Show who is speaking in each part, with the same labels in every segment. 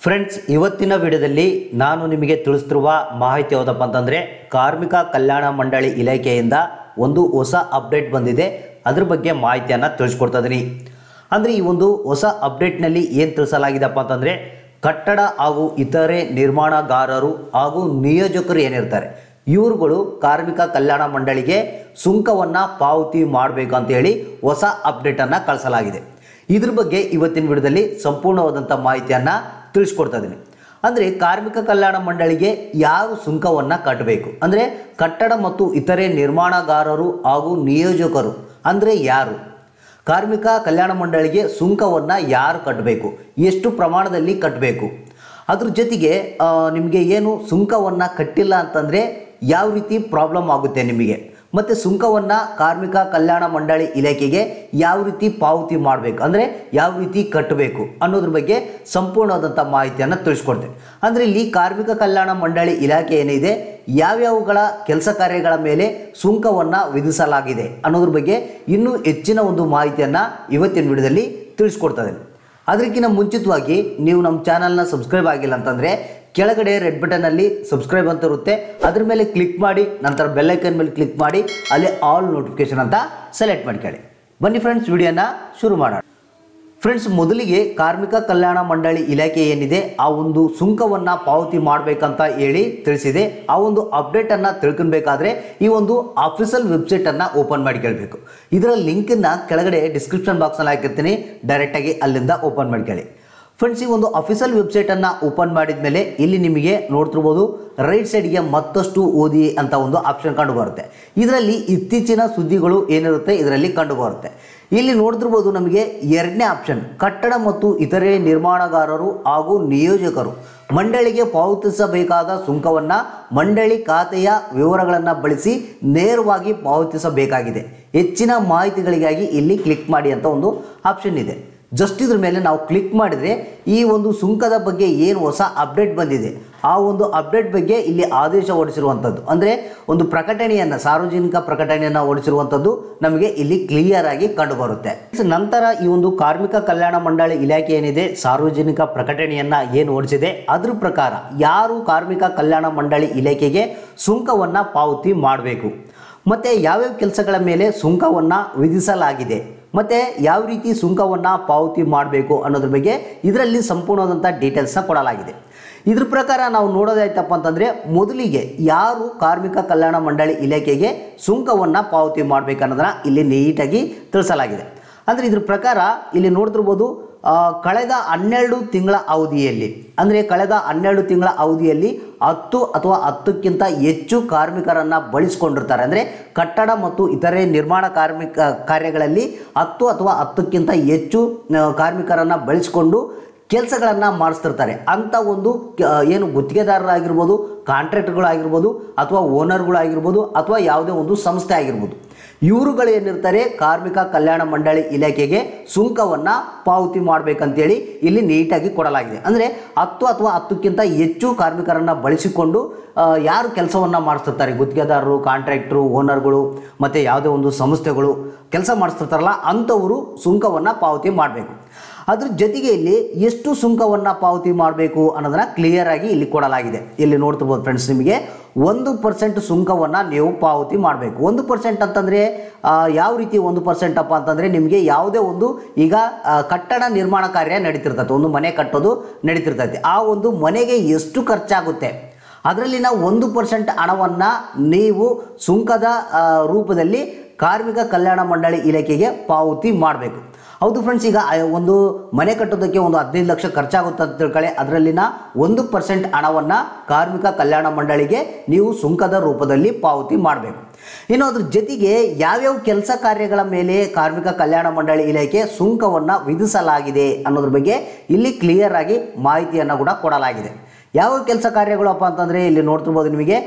Speaker 1: friends ಇವತ್ತಿನ ವಿಡಿಯೋದಲ್ಲಿ ನಾನು ನಿಮಗೆ ತಿಳಿಸ್ತಿರುವ ಮಾಹಿತಿ ಯಾವುದಪ್ಪ ಅಂತಂದರೆ ಕಾರ್ಮಿಕ ಕಲ್ಯಾಣ ಮಂಡಳಿ ಇಲಾಖೆಯಿಂದ ಒಂದು ಹೊಸ ಅಪ್ಡೇಟ್ ಬಂದಿದೆ ಅದ್ರ ಬಗ್ಗೆ ಮಾಹಿತಿಯನ್ನು ತಿಳಿಸ್ಕೊಡ್ತಾ ಇದ್ದೀನಿ ಅಂದರೆ ಈ ಒಂದು ಹೊಸ ಅಪ್ಡೇಟ್ನಲ್ಲಿ ಏನು ತಿಳಿಸಲಾಗಿದೆಪ್ಪ ಅಂತಂದರೆ ಕಟ್ಟಡ ಹಾಗೂ ಇತರೆ ನಿರ್ಮಾಣಗಾರರು ಹಾಗೂ ನಿಯೋಜಕರು ಏನಿರ್ತಾರೆ ಇವ್ರುಗಳು ಕಾರ್ಮಿಕ ಕಲ್ಯಾಣ ಮಂಡಳಿಗೆ ಸುಂಕವನ್ನು ಪಾವತಿ ಮಾಡಬೇಕು ಅಂತ ಹೇಳಿ ಹೊಸ ಅಪ್ಡೇಟನ್ನು ಕಳಿಸಲಾಗಿದೆ ಇದ್ರ ಬಗ್ಗೆ ಇವತ್ತಿನ ವಿಡಿಯೋದಲ್ಲಿ ಸಂಪೂರ್ಣವಾದಂಥ ಮಾಹಿತಿಯನ್ನು ತಿಳಿಸ್ಕೊಡ್ತಾ ಇದ್ದೀನಿ ಅಂದರೆ ಕಾರ್ಮಿಕ ಕಲ್ಯಾಣ ಮಂಡಳಿಗೆ ಯಾರು ಸುಂಕವನ್ನು ಕಟ್ಟಬೇಕು ಅಂದರೆ ಕಟ್ಟಡ ಮತ್ತು ಇತರೆ ನಿರ್ಮಾಣಗಾರರು ಹಾಗೂ ನಿಯೋಜಕರು ಅಂದರೆ ಯಾರು ಕಾರ್ಮಿಕ ಕಲ್ಯಾಣ ಮಂಡಳಿಗೆ ಸುಂಕವನ್ನು ಯಾರು ಕಟ್ಟಬೇಕು ಎಷ್ಟು ಪ್ರಮಾಣದಲ್ಲಿ ಕಟ್ಟಬೇಕು ಅದ್ರ ಜೊತೆಗೆ ಆ, ನಿಮಗೆ ಏನು ಸುಂಕವನ್ನು ಕಟ್ಟಿಲ್ಲ ಅಂತಂದರೆ ಯಾವ ರೀತಿ ಪ್ರಾಬ್ಲಮ್ ಆಗುತ್ತೆ ನಿಮಗೆ ಮತ್ತು ಸುಂಕವನ್ನು ಕಾರ್ಮಿಕ ಕಲ್ಯಾಣ ಮಂಡಳಿ ಇಲಾಖೆಗೆ ಯಾವ ರೀತಿ ಪಾವತಿ ಮಾಡಬೇಕು ಅಂದರೆ ಯಾವ ರೀತಿ ಕಟ್ಟಬೇಕು ಅನ್ನೋದ್ರ ಬಗ್ಗೆ ಸಂಪೂರ್ಣವಾದಂಥ ಮಾಹಿತಿಯನ್ನು ತಿಳಿಸ್ಕೊಡ್ತೇನೆ ಅಂದರೆ ಇಲ್ಲಿ ಕಾರ್ಮಿಕ ಕಲ್ಯಾಣ ಮಂಡಳಿ ಇಲಾಖೆ ಏನಿದೆ ಯಾವ್ಯಾವುಗಳ ಕೆಲಸ ಕಾರ್ಯಗಳ ಮೇಲೆ ಸುಂಕವನ್ನು ವಿಧಿಸಲಾಗಿದೆ ಅನ್ನೋದ್ರ ಬಗ್ಗೆ ಇನ್ನೂ ಹೆಚ್ಚಿನ ಒಂದು ಮಾಹಿತಿಯನ್ನು ಇವತ್ತಿನ ವಿಡಿಯೋದಲ್ಲಿ ತಿಳಿಸ್ಕೊಡ್ತಾ ಇದ್ದೇನೆ ಅದಕ್ಕಿಂತ ಮುಂಚಿತವಾಗಿ ನೀವು ನಮ್ಮ ಚಾನಲ್ನ ಸಬ್ಸ್ಕ್ರೈಬ್ ಆಗಿಲ್ಲ ಅಂತಂದರೆ ಕೆಳಗಡೆ ರೆಡ್ ಬಟನಲ್ಲಿ ಸಬ್ಸ್ಕ್ರೈಬ್ ಅಂತ ಇರುತ್ತೆ ಅದ್ರ ಮೇಲೆ ಕ್ಲಿಕ್ ಮಾಡಿ ನಂತರ ಬೆಲ್ಲೈಕನ್ ಮೇಲೆ ಕ್ಲಿಕ್ ಮಾಡಿ ಅಲ್ಲಿ ಆಲ್ ನೋಟಿಫಿಕೇಶನ್ ಅಂತ ಸೆಲೆಕ್ಟ್ ಮಾಡ್ಕೊಳ್ಳಿ ಬನ್ನಿ ಫ್ರೆಂಡ್ಸ್ ವಿಡಿಯೋನ ಶುರು ಮಾಡೋಣ ಫ್ರೆಂಡ್ಸ್ ಮೊದಲಿಗೆ ಕಾರ್ಮಿಕ ಕಲ್ಯಾಣ ಮಂಡಳಿ ಇಲಾಖೆ ಏನಿದೆ ಆ ಒಂದು ಸುಂಕವನ್ನು ಪಾವತಿ ಮಾಡಬೇಕಂತ ಹೇಳಿ ತಿಳಿಸಿದೆ ಆ ಒಂದು ಅಪ್ಡೇಟನ್ನು ತಿಳ್ಕೊಬೇಕಾದ್ರೆ ಈ ಒಂದು ಅಫಿಷಿಯಲ್ ವೆಬ್ಸೈಟನ್ನು ಓಪನ್ ಮಾಡಿ ಕೇಳಬೇಕು ಇದರ ಲಿಂಕನ್ನು ಕೆಳಗಡೆ ಡಿಸ್ಕ್ರಿಪ್ಷನ್ ಬಾಕ್ಸಲ್ಲಿ ಹಾಕಿರ್ತೀನಿ ಡೈರೆಕ್ಟಾಗಿ ಅಲ್ಲಿಂದ ಓಪನ್ ಮಾಡ್ಕೊಳ್ಳಿ ಫ್ರೆಂಡ್ಸ್ ಈ ಒಂದು ಅಫಿಷಿಯಲ್ ವೆಬ್ಸೈಟನ್ನು ಓಪನ್ ಮಾಡಿದ ಮೇಲೆ ಇಲ್ಲಿ ನಿಮಗೆ ನೋಡ್ತಿರ್ಬೋದು ರೈಟ್ ಸೈಡ್ಗೆ ಮತ್ತಷ್ಟು ಓದಿ ಅಂತ ಒಂದು ಆಪ್ಷನ್ ಕಂಡು ಬರುತ್ತೆ ಇದರಲ್ಲಿ ಇತ್ತೀಚಿನ ಸುದ್ದಿಗಳು ಏನಿರುತ್ತೆ ಇದರಲ್ಲಿ ಕಂಡು ಬರುತ್ತೆ ಇಲ್ಲಿ ನೋಡ್ತಿರ್ಬೋದು ನಮಗೆ ಎರಡನೇ ಆಪ್ಷನ್ ಕಟ್ಟಡ ಮತ್ತು ಇತರೆ ನಿರ್ಮಾಣಗಾರರು ಹಾಗೂ ನಿಯೋಜಕರು ಮಂಡಳಿಗೆ ಪಾವತಿಸಬೇಕಾದ ಸುಂಕವನ್ನು ಮಂಡಳಿ ಖಾತೆಯ ವಿವರಗಳನ್ನು ಬಳಸಿ ನೇರವಾಗಿ ಪಾವತಿಸಬೇಕಾಗಿದೆ ಹೆಚ್ಚಿನ ಮಾಹಿತಿಗಳಿಗಾಗಿ ಇಲ್ಲಿ ಕ್ಲಿಕ್ ಮಾಡಿ ಅಂತ ಒಂದು ಆಪ್ಷನ್ ಇದೆ ಜಸ್ಟ್ ಇದ್ರ ಮೇಲೆ ನಾವು ಕ್ಲಿಕ್ ಮಾಡಿದರೆ ಈ ಒಂದು ಸುಂಕದ ಬಗ್ಗೆ ಏನು ಹೊಸ ಅಪ್ಡೇಟ್ ಬಂದಿದೆ ಆ ಒಂದು ಅಪ್ಡೇಟ್ ಬಗ್ಗೆ ಇಲ್ಲಿ ಆದೇಶ ಹೊರಡಿಸಿರುವಂಥದ್ದು ಅಂದರೆ ಒಂದು ಪ್ರಕಟಣೆಯನ್ನು ಸಾರ್ವಜನಿಕ ಪ್ರಕಟಣೆಯನ್ನು ಹೊರಡಿಸಿರುವಂಥದ್ದು ನಮಗೆ ಇಲ್ಲಿ ಕ್ಲಿಯರ್ ಆಗಿ ಕಂಡುಬರುತ್ತೆ ನಂತರ ಈ ಒಂದು ಕಾರ್ಮಿಕ ಕಲ್ಯಾಣ ಮಂಡಳಿ ಇಲಾಖೆ ಏನಿದೆ ಸಾರ್ವಜನಿಕ ಪ್ರಕಟಣೆಯನ್ನು ಏನು ಹೊರಡಿಸಿದೆ ಅದ್ರ ಪ್ರಕಾರ ಯಾರು ಕಾರ್ಮಿಕ ಕಲ್ಯಾಣ ಮಂಡಳಿ ಇಲಾಖೆಗೆ ಸುಂಕವನ್ನು ಪಾವತಿ ಮಾಡಬೇಕು ಮತ್ತು ಯಾವ್ಯಾವ ಕೆಲಸಗಳ ಮೇಲೆ ಸುಂಕವನ್ನು ವಿಧಿಸಲಾಗಿದೆ ಮತ್ತು ಯಾವ ರೀತಿ ಸುಂಕವನ್ನು ಪಾವತಿ ಮಾಡಬೇಕು ಅನ್ನೋದ್ರ ಬಗ್ಗೆ ಇದರಲ್ಲಿ ಸಂಪೂರ್ಣವಾದಂಥ ಡೀಟೇಲ್ಸ್ನ ಕೊಡಲಾಗಿದೆ ಇದ್ರ ಪ್ರಕಾರ ನಾವು ನೋಡೋದಾಯ್ತಪ್ಪ ಅಂತಂದರೆ ಮೊದಲಿಗೆ ಯಾರು ಕಾರ್ಮಿಕ ಕಲ್ಯಾಣ ಮಂಡಳಿ ಇಲಾಖೆಗೆ ಸುಂಕವನ್ನು ಪಾವತಿ ಮಾಡಬೇಕು ಅನ್ನೋದನ್ನ ಇಲ್ಲಿ ನೀಟಾಗಿ ತಿಳಿಸಲಾಗಿದೆ ಅಂದರೆ ಇದ್ರ ಪ್ರಕಾರ ಇಲ್ಲಿ ನೋಡ್ತಿರ್ಬೋದು ಆ, ಕಳೆದ ಹನ್ನೆರಡು ತಿಂಗಳ ಅವಧಿಯಲ್ಲಿ ಅಂದರೆ ಕಳೆದ ಹನ್ನೆರಡು ತಿಂಗಳ ಅವಧಿಯಲ್ಲಿ ಹತ್ತು ಅಥವಾ ಹತ್ತಕ್ಕಿಂತ ಹೆಚ್ಚು ಕಾರ್ಮಿಕರನ್ನು ಬಳಸಿಕೊಂಡಿರ್ತಾರೆ ಅಂದರೆ ಕಟ್ಟಡ ಮತ್ತು ಇತರೆ ನಿರ್ಮಾಣ ಕಾರ್ಮಿಕ ಕಾರ್ಯಗಳಲ್ಲಿ ಹತ್ತು ಅಥವಾ ಹತ್ತಕ್ಕಿಂತ ಹೆಚ್ಚು ಆ, ಕಾರ್ಮಿಕರನ್ನು ಬಳಸಿಕೊಂಡು ಕೆಲಸಗಳನ್ನು ಮಾಡಿಸ್ತಿರ್ತಾರೆ ಅಂಥ ಒಂದು ಕ- ಏನು ಗುತ್ತಿಗೆದಾರರಾಗಿರ್ಬೋದು ಕಾಂಟ್ರಾಕ್ಟ್ಗಳಾಗಿರ್ಬೋದು ಅಥವಾ ಓನರ್ಗಳಾಗಿರ್ಬೋದು ಅಥವಾ ಯಾವುದೇ ಒಂದು ಸಂಸ್ಥೆ ಆಗಿರ್ಬೋದು ಇವರುಗಳು ಏನಿರ್ತಾರೆ ಕಾರ್ಮಿಕ ಕಲ್ಯಾಣ ಮಂಡಳಿ ಇಲಾಖೆಗೆ ಸುಂಕವನ್ನು ಪಾವತಿ ಮಾಡಬೇಕಂತೇಳಿ ಇಲ್ಲಿ ನೀಟಾಗಿ ಕೊಡಲಾಗಿದೆ ಅಂದರೆ ಹತ್ತು ಅಥವಾ ಹತ್ತಕ್ಕಿಂತ ಹೆಚ್ಚು ಕಾರ್ಮಿಕರನ್ನು ಬಳಸಿಕೊಂಡು ಆ, ಯಾರು ಕೆಲಸವನ್ನು ಮಾಡಿಸ್ತಿರ್ತಾರೆ ಗುತ್ತಿಗೆದಾರರು ಕಾಂಟ್ರಾಕ್ಟ್ರು ಓನರ್ಗಳು ಮತ್ತು ಯಾವುದೇ ಒಂದು ಸಂಸ್ಥೆಗಳು ಕೆಲಸ ಮಾಡಿಸ್ತಿರ್ತಾರಲ್ಲ ಅಂಥವರು ಸುಂಕವನ್ನು ಪಾವತಿ ಮಾಡಬೇಕು ಅದ್ರ ಜೊತೆಗೆ ಇಲ್ಲಿ ಎಷ್ಟು ಸುಂಕವನ್ನು ಪಾವತಿ ಮಾಡಬೇಕು ಅನ್ನೋದನ್ನ ಕ್ಲಿಯರ್ ಆಗಿ ಇಲ್ಲಿ ಕೊಡಲಾಗಿದೆ ಇಲ್ಲಿ ನೋಡ್ತಿರ್ಬೋದು ಫ್ರೆಂಡ್ಸ್ ನಿಮಗೆ ಒಂದು ಪರ್ಸೆಂಟ್ ಸುಂಕವನ್ನು ನೀವು ಪಾವತಿ ಮಾಡಬೇಕು ಒಂದು ಪರ್ಸೆಂಟ್ ಅಂತಂದರೆ ಯಾವ ರೀತಿ ಒಂದು ಪರ್ಸೆಂಟ್ ಅಪ್ಪ ಅಂತಂದರೆ ನಿಮಗೆ ಯಾವುದೇ ಒಂದು ಈಗ ಆ, ಕಟ್ಟಡ ನಿರ್ಮಾಣ ಕಾರ್ಯ ನಡೀತಿರ್ತೈತೆ ಒಂದು ಮನೆ ಕಟ್ಟೋದು ನಡೀತಿರ್ತೈತೆ ಆ ಒಂದು ಮನೆಗೆ ಎಷ್ಟು ಖರ್ಚಾಗುತ್ತೆ ಅದರಲ್ಲಿ ನಾವು ಒಂದು ಪರ್ಸೆಂಟ್ ಹಣವನ್ನು ನೀವು ಸುಂಕದ ಆ, ರೂಪದಲ್ಲಿ ಕಾರ್ಮಿಕ ಕಲ್ಯಾಣ ಮಂಡಳಿ ಇಲಾಖೆಗೆ ಪಾವತಿ ಮಾಡಬೇಕು ಹೌದು ಫ್ರೆಂಡ್ಸ್ ಈಗ ಆ ಒಂದು ಮನೆ ಕಟ್ಟೋದಕ್ಕೆ ಒಂದು ಹದಿನೈದು ಲಕ್ಷ ಖರ್ಚಾಗುತ್ತೆ ಅಂತ ತಿಳ್ಕೊಳ್ಳಿ ಅದರಲ್ಲಿನ ಒಂದು ಪರ್ಸೆಂಟ್ ಹಣವನ್ನು ಕಾರ್ಮಿಕ ಕಲ್ಯಾಣ ಮಂಡಳಿಗೆ ನೀವು ಸುಂಕದ ರೂಪದಲ್ಲಿ ಪಾವತಿ ಮಾಡಬೇಕು ಇನ್ನು ಅದ್ರ ಜೊತೆಗೆ ಯಾವ್ಯಾವ ಕೆಲಸ ಕಾರ್ಯಗಳ ಮೇಲೆ ಕಾರ್ಮಿಕ ಕಲ್ಯಾಣ ಮಂಡಳಿ ಇಲಾಖೆ ಸುಂಕವನ್ನು ವಿಧಿಸಲಾಗಿದೆ ಅನ್ನೋದ್ರ ಬಗ್ಗೆ ಇಲ್ಲಿ ಕ್ಲಿಯರ್ ಆಗಿ ಮಾಹಿತಿಯನ್ನು ಕೂಡ ಕೊಡಲಾಗಿದೆ ಯಾವ ಕೆಲಸ ಕಾರ್ಯಗಳಪ್ಪ ಅಂತಂದರೆ ಇಲ್ಲಿ ನೋಡ್ತಿರ್ಬೋದು ನಿಮಗೆ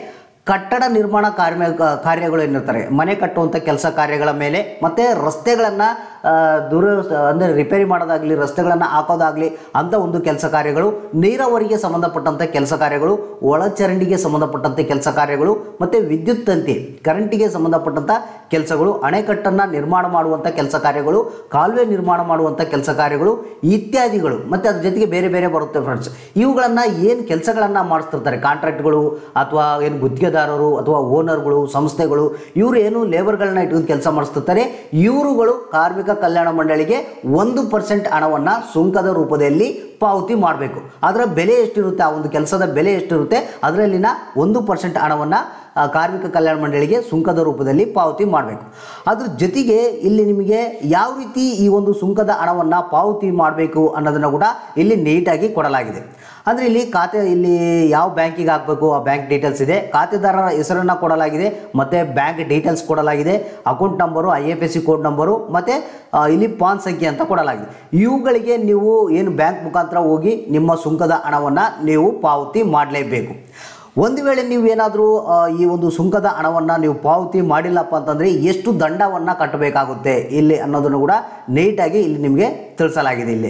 Speaker 1: ಕಟ್ಟಡ ನಿರ್ಮಾಣ ಕಾರ್ಯ ಕಾರ್ಯಗಳು ಏನಿರ್ತಾರೆ ಮನೆ ಕಟ್ಟುವಂಥ ಕೆಲಸ ಕಾರ್ಯಗಳ ಮೇಲೆ ಮತ್ತು ರಸ್ತೆಗಳನ್ನು ದುರ ಅಂದರೆ ರಿಪೇರಿ ಮಾಡೋದಾಗಲಿ ರಸ್ತೆಗಳನ್ನು ಹಾಕೋದಾಗಲಿ ಅಂಥ ಒಂದು ಕೆಲಸ ಕಾರ್ಯಗಳು ನೀರಾವರಿಗೆ ಸಂಬಂಧಪಟ್ಟಂಥ ಕೆಲಸ ಕಾರ್ಯಗಳು ಒಳಚರಂಡಿಗೆ ಸಂಬಂಧಪಟ್ಟಂಥ ಕೆಲಸ ಕಾರ್ಯಗಳು ಮತ್ತು ವಿದ್ಯುತ್ ತಂತಿ ಕರೆಂಟಿಗೆ ಸಂಬಂಧಪಟ್ಟಂಥ ಕೆಲಸಗಳು ಅಣೆಕಟ್ಟನ್ನು ನಿರ್ಮಾಣ ಮಾಡುವಂಥ ಕೆಲಸ ಕಾರ್ಯಗಳು ಕಾಲುವೆ ನಿರ್ಮಾಣ ಮಾಡುವಂಥ ಕೆಲಸ ಕಾರ್ಯಗಳು ಇತ್ಯಾದಿಗಳು ಮತ್ತು ಅದ್ರ ಜೊತೆಗೆ ಬೇರೆ ಬೇರೆ ಬರುತ್ತೆ ಫ್ರೆಂಡ್ಸ್ ಇವುಗಳನ್ನು ಏನು ಕೆಲಸಗಳನ್ನು ಮಾಡಿಸ್ತಿರ್ತಾರೆ ಕಾಂಟ್ರಾಕ್ಟ್ಗಳು ಅಥವಾ ಏನು ಗುತ್ತಿಗೆದಾರರು ಅಥವಾ ಓನರ್ಗಳು ಸಂಸ್ಥೆಗಳು ಇವರು ಏನು ಲೇಬರ್ಗಳನ್ನ ಇಟ್ಕೊಂಡು ಕೆಲಸ ಮಾಡಿಸ್ತಿರ್ತಾರೆ ಇವರುಗಳು ಕಾರ್ಮಿಕ ಕಲ್ಯಾಣ ಮಂಡಳಿಗೆ ಒಂದು ಪರ್ಸೆಂಟ್ ಹಣವನ್ನು ಸುಂಕದ ರೂಪದಲ್ಲಿ ಪಾವತಿ ಮಾಡಬೇಕು ಅದರ ಬೆಲೆ ಎಷ್ಟಿರುತ್ತೆ ಆ ಒಂದು ಕೆಲಸದ ಬೆಲೆ ಎಷ್ಟಿರುತ್ತೆ ಅದರಲ್ಲಿನ ಒಂದು ಪರ್ಸೆಂಟ್ ಹಣವನ್ನು ಆ, ಕಾರ್ಮಿಕ ಕಲ್ಯಾಣ ಮಂಡಳಿಗೆ ಸುಂಕದ ರೂಪದಲ್ಲಿ ಪಾವತಿ ಮಾಡಬೇಕು ಅದ್ರ ಜೊತೆಗೆ ಇಲ್ಲಿ ನಿಮಗೆ ಯಾವ ರೀತಿ ಈ ಒಂದು ಸುಂಕದ ಹಣವನ್ನು ಪಾವತಿ ಮಾಡಬೇಕು ಅನ್ನೋದನ್ನು ಕೂಡ ಇಲ್ಲಿ ನೀಟಾಗಿ ಕೊಡಲಾಗಿದೆ ಅಂದರೆ ಇಲ್ಲಿ ಖಾತೆ ಇಲ್ಲಿ ಯಾವ ಬ್ಯಾಂಕಿಗೆ ಹಾಕಬೇಕು ಆ ಬ್ಯಾಂಕ್ ಡೀಟೇಲ್ಸ್ ಇದೆ ಖಾತೆದಾರರ ಹೆಸರನ್ನು ಕೊಡಲಾಗಿದೆ ಮತ್ತು ಬ್ಯಾಂಕ್ ಡೀಟೇಲ್ಸ್ ಕೊಡಲಾಗಿದೆ account number I F S C code number ಮತ್ತು ಇಲ್ಲಿ ಪಾನ್ ಸಂಖ್ಯೆ ಅಂತ ಕೊಡಲಾಗಿದೆ ಇವುಗಳಿಗೆ ನೀವು ಏನು ಬ್ಯಾಂಕ್ ಮುಖಾಂತರ ಹೋಗಿ ನಿಮ್ಮ ಸುಂಕದ ಹಣವನ್ನು ನೀವು ಪಾವತಿ ಮಾಡಲೇಬೇಕು ಒಂದು ವೇಳೆ ನೀವು ಏನಾದರೂ ಈ ಒಂದು ಸುಂಕದ ಹಣವನ್ನು ನೀವು ಪಾವತಿ ಮಾಡಿಲ್ಲಪ್ಪ ಅಂತಂದರೆ ಎಷ್ಟು ದಂಡವನ್ನು ಕಟ್ಟಬೇಕಾಗುತ್ತೆ ಇಲ್ಲಿ ಅನ್ನೋದನ್ನು ಕೂಡ ನೀಟಾಗಿ ಇಲ್ಲಿ ನಿಮಗೆ ತಿಳಿಸಲಾಗಿದೆ ಇಲ್ಲಿ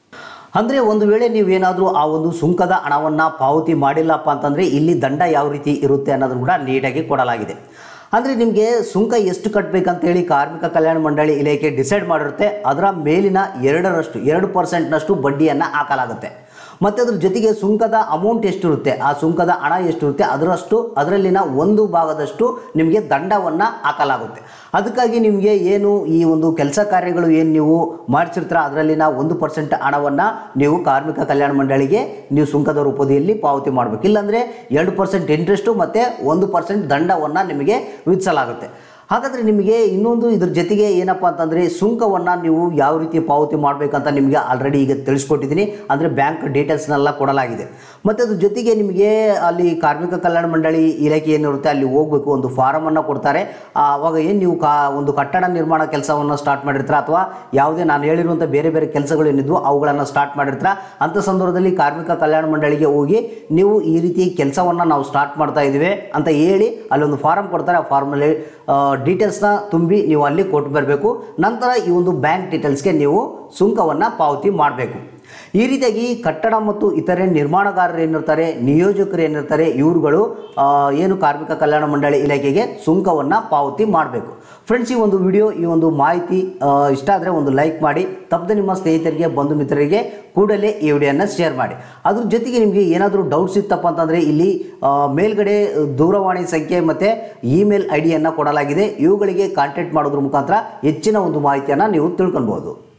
Speaker 1: ಅಂದರೆ ಒಂದು ವೇಳೆ ನೀವೇನಾದರೂ ಆ ಒಂದು ಸುಂಕದ ಹಣವನ್ನು ಪಾವತಿ ಮಾಡಿಲ್ಲಪ್ಪ ಅಂತಂದರೆ ಇಲ್ಲಿ ದಂಡ ಯಾವ ರೀತಿ ಇರುತ್ತೆ ಅನ್ನೋದನ್ನು ಕೂಡ ನೀಟಾಗಿ ಕೊಡಲಾಗಿದೆ ಅಂದರೆ ನಿಮಗೆ ಸುಂಕ ಎಷ್ಟು ಕಟ್ಟಬೇಕಂತೇಳಿ ಕಾರ್ಮಿಕ ಕಲ್ಯಾಣ ಮಂಡಳಿ ಇಲಾಖೆ ಡಿಸೈಡ್ ಮಾಡಿರುತ್ತೆ ಅದರ ಮೇಲಿನ ಎರಡರಷ್ಟು ಎರಡು ಪರ್ಸೆಂಟ್ನಷ್ಟು ಬಡ್ಡಿಯನ್ನು ಹಾಕಲಾಗುತ್ತೆ ಮತ್ತು ಅದ್ರ ಜೊತೆಗೆ ಸುಂಕದ ಅಮೌಂಟ್ ಎಷ್ಟಿರುತ್ತೆ ಆ ಸುಂಕದ ಹಣ ಎಷ್ಟಿರುತ್ತೆ ಅದರಷ್ಟು ಅದರಲ್ಲಿನ ಒಂದು ಭಾಗದಷ್ಟು ನಿಮಗೆ ದಂಡವನ್ನು ಹಾಕಲಾಗುತ್ತೆ ಅದಕ್ಕಾಗಿ ನಿಮಗೆ ಏನು ಈ ಒಂದು ಕೆಲಸ ಕಾರ್ಯಗಳು ಏನು ನೀವು ಮಾಡಿಸಿರ್ತೀರ ಅದರಲ್ಲಿನ ಒಂದು ಪರ್ಸೆಂಟ್ ಹಣವನ್ನು ನೀವು ಕಾರ್ಮಿಕ ಕಲ್ಯಾಣ ಮಂಡಳಿಗೆ ನೀವು ಸುಂಕದ ರೂಪದಲ್ಲಿ ಪಾವತಿ ಮಾಡಬೇಕು ಇಲ್ಲಾಂದರೆ ಎರಡು ಪರ್ಸೆಂಟ್ ಇಂಟ್ರೆಸ್ಟು ಮತ್ತು ಒಂದು ಪರ್ಸೆಂಟ್ ದಂಡವನ್ನು ನಿಮಗೆ ವಿಧಿಸಲಾಗುತ್ತೆ ಹಾಗಾದರೆ ನಿಮಗೆ ಇನ್ನೊಂದು ಇದ್ರ ಜೊತೆಗೆ ಏನಪ್ಪ ಅಂತಂದರೆ ಸುಂಕವನ್ನು ನೀವು ಯಾವ ರೀತಿ ಪಾವತಿ ಮಾಡಬೇಕಂತ ನಿಮಗೆ ಆಲ್ರೆಡಿ ಈಗ ತಿಳಿಸ್ಕೊಟ್ಟಿದ್ದೀನಿ ಅಂದರೆ ಬ್ಯಾಂಕ್ ಡೀಟೇಲ್ಸ್ನೆಲ್ಲ ಕೊಡಲಾಗಿದೆ ಮತ್ತು ಅದ್ರ ಜೊತೆಗೆ ನಿಮಗೆ ಅಲ್ಲಿ ಕಾರ್ಮಿಕ ಕಲ್ಯಾಣ ಮಂಡಳಿ ಇಲಾಖೆ ಏನಿರುತ್ತೆ ಅಲ್ಲಿ ಹೋಗಬೇಕು ಒಂದು ಫಾರಮನ್ನು ಕೊಡ್ತಾರೆ ಆ, ಅವಾಗ ಏನು ನೀವು ಕಾ ಒಂದು ಕಟ್ಟಡ ನಿರ್ಮಾಣ ಕೆಲಸವನ್ನು ಸ್ಟಾರ್ಟ್ ಮಾಡಿರ್ತೀರ ಅಥವಾ ಯಾವುದೇ ನಾನು ಹೇಳಿರುವಂಥ ಬೇರೆ ಬೇರೆ ಕೆಲಸಗಳು ಏನಿದ್ವು ಅವುಗಳನ್ನು ಸ್ಟಾರ್ಟ್ ಮಾಡಿರ್ತೀರ ಅಂಥ ಸಂದರ್ಭದಲ್ಲಿ ಕಾರ್ಮಿಕ ಕಲ್ಯಾಣ ಮಂಡಳಿಗೆ ಹೋಗಿ ನೀವು ಈ ರೀತಿ ಕೆಲಸವನ್ನು ನಾವು ಸ್ಟಾರ್ಟ್ ಮಾಡ್ತಾ ಇದ್ದೀವಿ ಅಂತ ಹೇಳಿ ಅಲ್ಲೊಂದು ಫಾರಮ್ ಕೊಡ್ತಾರೆ ಆ ಫಾರ್ಮಲ್ಲಿ ಡೀಟೇಲ್ಸ್ನ ತುಂಬಿ ನೀವು ಅಲ್ಲಿ ಕೊಟ್ಟು ಬರಬೇಕು ನಂತರ ಈ ಒಂದು ಬ್ಯಾಂಕ್ ಡೀಟೇಲ್ಸ್ಗೆ ನೀವು ಸುಂಕವನ್ನು ಪಾವತಿ ಮಾಡಬೇಕು ಈ ರೀತಿಯಾಗಿ ಕಟ್ಟಡ ಮತ್ತು ಇತರೆ ನಿರ್ಮಾಣಗಾರರು ಏನಿರ್ತಾರೆ ನಿಯೋಜಕರು ಏನಿರ್ತಾರೆ ಇವ್ರುಗಳು ಆ, ಏನು ಕಾರ್ಮಿಕ ಕಲ್ಯಾಣ ಮಂಡಳಿ ಇಲಾಖೆಗೆ ಸುಂಕವನ್ನು ಪಾವತಿ ಮಾಡಬೇಕು ಫ್ರೆಂಡ್ಸ್ ಈ ಒಂದು ವಿಡಿಯೋ ಈ ಒಂದು ಮಾಹಿತಿ ಆ, ಇಷ್ಟ ಆದರೆ ಒಂದು ಲೈಕ್ ಮಾಡಿ ತಪ್ಪದೆ ನಿಮ್ಮ ಸ್ನೇಹಿತರಿಗೆ ಬಂಧು ಮಿತ್ರರಿಗೆ ಕೂಡಲೇ ಈ ವಿಡಿಯೋನ ಶೇರ್ ಮಾಡಿ ಅದ್ರ ಜೊತೆಗೆ ನಿಮಗೆ ಏನಾದರೂ ಡೌಟ್ಸ್ ಇತ್ತಪ್ಪ ಅಂತಂದರೆ ಇಲ್ಲಿ ಆ, ಮೇಲ್ಗಡೆ ದೂರವಾಣಿ ಸಂಖ್ಯೆ ಮತ್ತು ಇಮೇಲ್ ಐ ಡಿಯನ್ನು ಕೊಡಲಾಗಿದೆ ಇವುಗಳಿಗೆ ಕಾಂಟ್ಯಾಕ್ಟ್ ಮಾಡೋದ್ರ ಮುಖಾಂತರ ಹೆಚ್ಚಿನ ಒಂದು ಮಾಹಿತಿಯನ್ನು ನೀವು ತಿಳ್ಕೊಳ್ಬೋದು